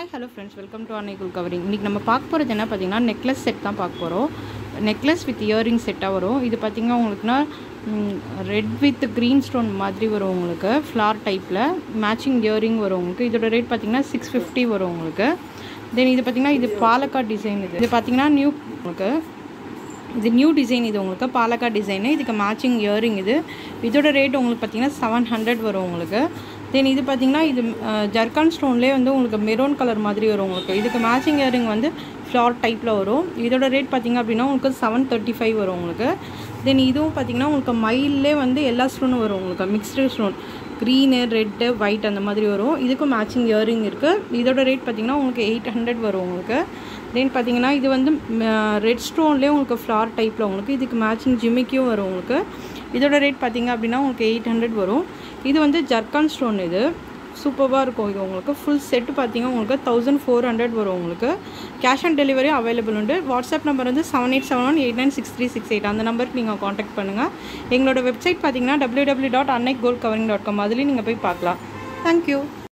hi hello friends welcome to அன்னைக்குள் covering இன்றைக்கி நம்ம பார்க்க போகிறது என்ன பார்த்தீங்கன்னா நெக்லஸ் செட் தான் பார்க்க போகிறோம் நெக்லஸ் வித் இயரிங் செட்டாக வரும் இது பார்த்தீங்கன்னா உங்களுக்குனா ரெட் வித் க்ரீன் ஸ்டோன் மாதிரி வரும் உங்களுக்கு ஃப்ளார் டைப்பில் மேட்சிங் இயரிங் வரும் உங்களுக்கு இதோட ரேட் பார்த்தீங்கன்னா சிக்ஸ் ஃபிஃப்டி வரும் உங்களுக்கு தென் இது பார்த்தீங்கன்னா இது பாலக்காட் டிசைன் இது இது பார்த்தீங்கன்னா நியூ உங்களுக்கு இது நியூ டிசைன் இது உங்களுக்கு பாலக்காட் டிசைனு இதுக்கு மேட்சிங் இயரிங் இது இதோட ரேட் உங்களுக்கு பார்த்தீங்கன்னா செவன் ஹண்ட்ரட் வரும் உங்களுக்கு தென் இது பார்த்தீங்கன்னா இது ஜர்கான் ஸ்டோன்லேயே வந்து உங்களுக்கு மெரூன் கலர் மாதிரி வரும் உங்களுக்கு இதுக்கு மேட்சிங் இயரிங் வந்து ஃப்ளார் டைப்பில் வரும் இதோட ரேட் பார்த்தீங்க அப்படின்னா உங்களுக்கு செவன் தேர்ட்டி ஃபைவ் வரும் உங்களுக்கு தென் இதுவும் பார்த்தீங்கன்னா உங்களுக்கு மயிலே வந்து எல்லா ஸ்டோனும் வரும் உங்களுக்கு mixed stone green red white அந்த மாதிரி வரும் இதுக்கும் மேட்சிங் இயரிங் இருக்குது இதோட ரேட் பார்த்தீங்கன்னா உங்களுக்கு எயிட் ஹண்ட்ரட் வரும் உங்களுக்கு தென் பார்த்தீங்கன்னா இது வந்து ரெட் ஸ்டோன்லேயே உங்களுக்கு ஃப்ளார் டைப்பில் உங்களுக்கு இதுக்கு மேட்சிங் ஜிமிக்கியும் வரும் உங்களுக்கு இதோட ரேட் பார்த்தீங்க அப்படின்னா உங்களுக்கு எயிட் ஹண்ட்ரட் வரும் இது வந்து ஜர்கான் ஸ்டோன் இது சூப்பராக இருக்கும் இது உங்களுக்கு ஃபுல் செட்டு பார்த்தீங்கன்னா உங்களுக்கு தௌசண்ட் ஃபோர் ஹண்ட்ரட் வரும் உங்களுக்கு கேஷ் ஆன் டெலிவரி அவைலபிள் உண்டு வாட்ஸ்அப் நம்பர் வந்து seven eight seven one eight nine six three six eight அந்த நம்பருக்கு நீங்கள் காண்டாக்ட் பண்ணுங்கள் எங்களோட வெப்சைட் பார்த்தீங்கன்னா W W dot Annai gold covering dot com அதுலேயும் நீங்கள் போய் பார்க்கலாம் தேங்க்யூ